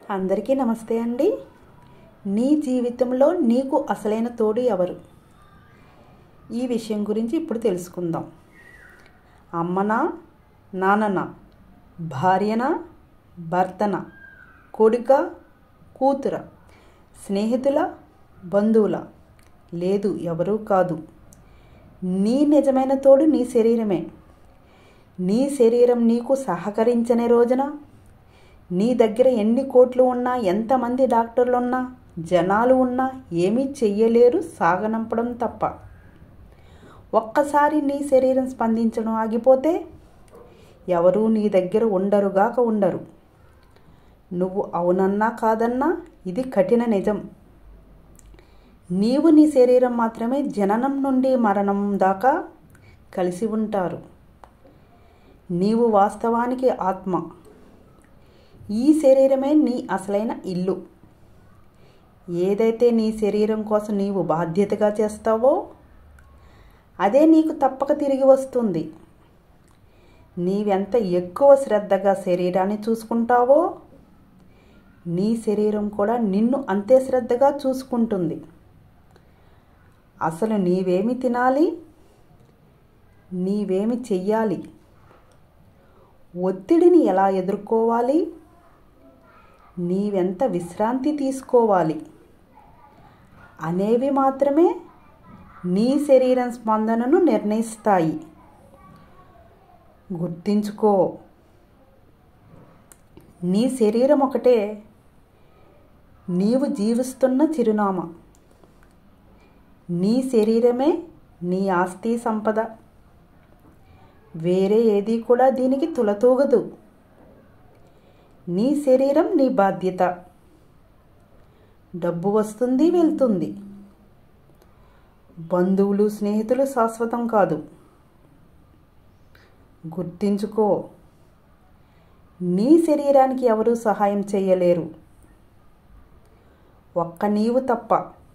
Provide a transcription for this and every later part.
అందరికీ నమస్తే అండి నీ జీవితంలో నీకు అసలైన తోడు ఎవరు ఈ విషయం గురించి ఇప్పుడు తెలుసుకుందాం అమ్మనా నాన్ననా భార్యనా భర్తన కొడుక కూతుర స్నేహితుల బంధువుల లేదు ఎవరూ కాదు నీ నిజమైన తోడు నీ శరీరమే నీ శరీరం నీకు సహకరించని రోజున నీ దగ్గర ఎన్ని కోట్లు ఉన్నా ఎంతమంది డాక్టర్లు ఉన్నా జనాలు ఉన్నా ఏమీ చెయ్యలేరు సాగనంపడం తప్ప ఒక్కసారి నీ శరీరం స్పందించడం ఆగిపోతే ఎవరూ నీ దగ్గర ఉండరుగాక ఉండరు నువ్వు అవునన్నా కాదన్నా ఇది కఠిన నిజం నీవు నీ శరీరం మాత్రమే జననం నుండి మరణం దాకా కలిసి ఉంటారు నీవు వాస్తవానికి ఆత్మ ఈ శరీరమే నీ అసలైన ఇల్లు ఏదైతే నీ శరీరం కోసం నీవు బాధ్యతగా చేస్తావో అదే నీకు తప్పక తిరిగి వస్తుంది నీవెంత ఎక్కువ శ్రద్ధగా శరీరాన్ని చూసుకుంటావో నీ శరీరం కూడా నిన్ను అంతే శ్రద్ధగా చూసుకుంటుంది అసలు నీవేమి తినాలి నీవేమి చెయ్యాలి ఒత్తిడిని ఎలా ఎదుర్కోవాలి నీవెంత విశ్రాంతి తీసుకోవాలి అనేవి మాత్రమే నీ శరీరం స్పందనను నిర్ణయిస్తాయి గుర్తించుకో నీ శరీరం ఒకటే నీవు జీవిస్తున్న చిరునామా నీ శరీరమే నీ ఆస్తి సంపద వేరే ఏది కూడా దీనికి తులతూగదు నీ శరీరం నీ బాధ్యత డబ్బు వస్తుంది వెళ్తుంది బంధువులు స్నేహితులు శాశ్వతం కాదు గుర్తించుకో నీ శరీరానికి ఎవరూ సహాయం చేయలేరు ఒక్క నీవు తప్ప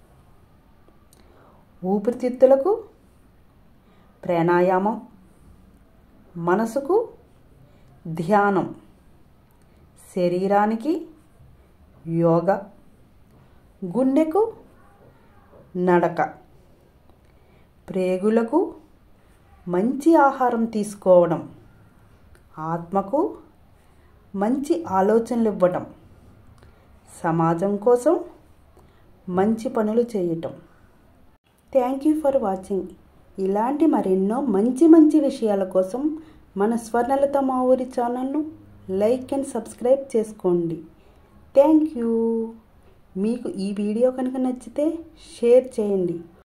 ఊపిరితిత్తులకు ప్రాణాయామం మనసుకు ధ్యానం శరీరానికి యోగ గుండెకు నడక ప్రేగులకు మంచి ఆహారం తీసుకోవడం ఆత్మకు మంచి ఆలోచనలు ఇవ్వటం సమాజం కోసం మంచి పనులు చేయటం థ్యాంక్ యూ ఫర్ వాచింగ్ ఇలాంటి మరెన్నో మంచి మంచి విషయాల కోసం మన స్వర్ణలత మా ఊరి ఛానల్ను లైక్ అండ్ సబ్స్క్రైబ్ చేసుకోండి థ్యాంక్ యూ మీకు ఈ వీడియో కనుక నచ్చితే షేర్ చేయండి